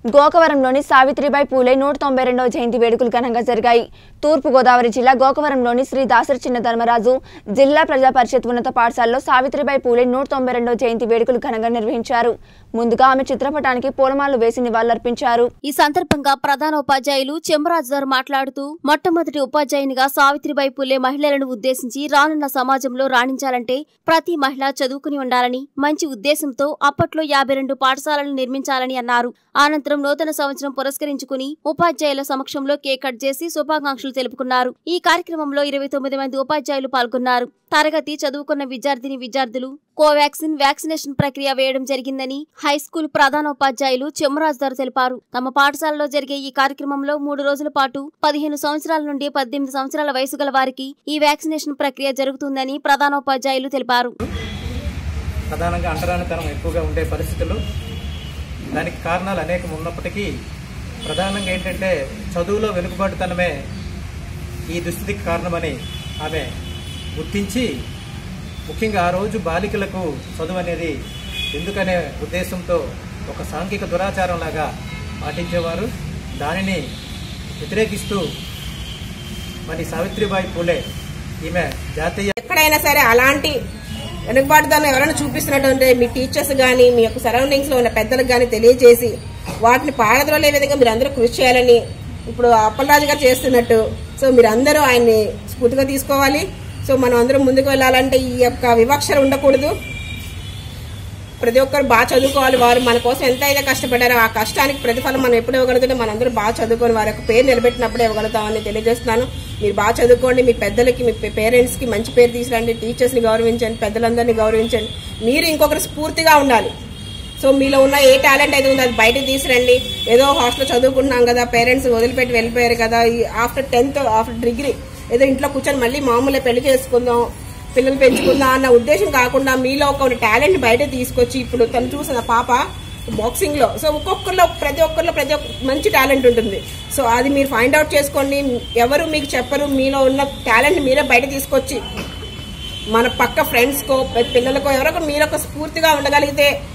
గోకవరంలోని సావిత్రిబాయి పూలే నూట తొంభై రెండవ జయంతి వేడుకలు ఘనంగా జరిగాయి తూర్పు గోదావరి జిల్లా గోకవరంలోని శ్రీ దాసరి చిన్న ధర్మరాజు జిల్లా ప్రజా పరిషత్ ఉన్నత పాఠశాలలో సావిత్రిబాయి పూలే నూట తొంభై రెండవ జయంతి వేడుకలు ఘనంగా నిర్వహించారు ముందుగా ఆమె చిత్రపటానికి పూలమాలలు వేసి నివాళులర్పించారు ఈ సందర్భంగా ప్రధాన ఉపాధ్యాయులు చెంబరాజు గారు మాట్లాడుతూ మొట్టమొదటి ఉపాధ్యాయునిగా సావిత్రిబాయి పుల్లే మహిళలను ఉద్దేశించి రానున్న సమాజంలో రాణించాలంటే ప్రతి మహిళ చదువుకుని ఉండాలని మంచి ఉద్దేశంతో అప్పట్లో యాభై రెండు పాఠశాలలు నిర్మించాలని అన్నారు అనంతరం నూతన సంవత్సరం పురస్కరించుకుని ఉపాధ్యాయుల సమక్షంలో కేక్ కట్ చేసి శుభాకాంక్షలు తెలుపుకున్నారు ఈ కార్యక్రమంలో ఇరవై తొమ్మిది మంది ఉపాధ్యాయులు పాల్గొన్నారు తరగతి చదువుకున్న విద్యార్థిని విద్యార్థులు కోవాక్సిన్ వ్యాక్సినేషన్ ప్రక్రియ వేయడం జరిగిందని హై స్కూల్ ప్రధానోపాధ్యాయులు చెమ్మరాజు గారు తెలిపారు తమ పాఠశాలలో జరిగే ఈ కార్యక్రమంలో మూడు రోజుల పాటు పదిహేను సంవత్సరాల నుండి పద్దెనిమిది సంవత్సరాల వయసు గల వారికి ఈ వ్యాక్సినేషన్ ప్రక్రియ జరుగుతుందని ప్రధానోపాధ్యాయులు తెలిపారు ప్రధానంగా అంటరానితనం ఎక్కువగా ఉండే పరిస్థితులు దానికి కారణాలు అనేకం ఉన్నప్పటికీ ప్రధానంగా ఏంటంటే చదువులో వెనుకబాటుతనమే ఈ దుస్థితికి కారణమని ఆమె గుర్తించి ముఖ్యంగా ఆ రోజు బాలికలకు చదువు అనేది ఎందుకనే ఉద్దేశంతో ఒక సాంఘిక దురాచారంలాగా పాటించేవారు దానిని వ్యతిరేకిస్తూ మరి సావిత్రిబాయి పూలే ఈమె జాతీయ ఎక్కడైనా సరే అలాంటి వెనుకబాటుదాన్ని ఎవరైనా చూపిస్తున్నట్టుంటే మీ టీచర్స్ కానీ మీ యొక్క సరౌండింగ్స్ లో ఉన్న పెద్దలకు కానీ తెలియజేసి వాటిని పారద్రోలే విధంగా మీరు అందరూ కృషి చేయాలని ఇప్పుడు అప్పలరాజు గారు చేస్తున్నట్టు సో మీరు అందరూ ఆయన్ని స్ఫూర్తిగా తీసుకోవాలి సో మనం అందరం ముందుకు వెళ్ళాలంటే ఈ యొక్క వివక్షలు ఉండకూడదు ప్రతి ఒక్కరు బాగా చదువుకోవాలి వారు మన కోసం ఎంత అయితే కష్టపడారో ఆ కష్టానికి ప్రతిఫలం మనం ఎప్పుడు ఇవ్వగలుగుతుంటే మనందరూ బాగా చదువుకొని వారి యొక్క పేరు నిలబెట్టినప్పుడే ఇవ్వగలుగుతామని తెలియజేస్తున్నాను మీరు బాగా చదువుకోండి మీ పెద్దలకి మీ పేరెంట్స్ కి మంచి పేరు తీసుకురండి టీచర్స్ ని గౌరవించండి పెద్దలందరినీ గౌరవించండి మీరు ఇంకొకరు స్ఫూర్తిగా ఉండాలి సో మీలో ఉన్న ఏ టాలెంట్ అయితే ఉందో అది బయటకు తీసురండి ఏదో హాస్టల్ చదువుకుంటున్నాం కదా పేరెంట్స్ వదిలిపెట్టి వెళ్ళిపోయారు కదా ఆఫ్టర్ టెన్త్ ఆఫ్టర్ డిగ్రీ ఏదో ఇంట్లో కూర్చొని మళ్ళీ మామూలుగా పెళ్లి చేసుకుందాం పిల్లలు పెంచుకుందాం అన్న ఉద్దేశం కాకుండా మీలో ఒక టాలెంట్ బయట తీసుకొచ్చి ఇప్పుడు తను చూసిన పాప బాక్సింగ్ లో సో ఒక్కొక్కరిలో ప్రతి ఒక్కరిలో ప్రతి ఒక్క మంచి టాలెంట్ ఉంటుంది సో అది మీరు ఫైండ్ అవుట్ చేసుకోండి ఎవరు మీకు చెప్పరు మీలో ఉన్న టాలెంట్ మీరే బయట తీసుకొచ్చి మన పక్క ఫ్రెండ్స్కో పిల్లలకో ఎవరో ఒకరు మీరు ఒక స్ఫూర్తిగా ఉండగలిగితే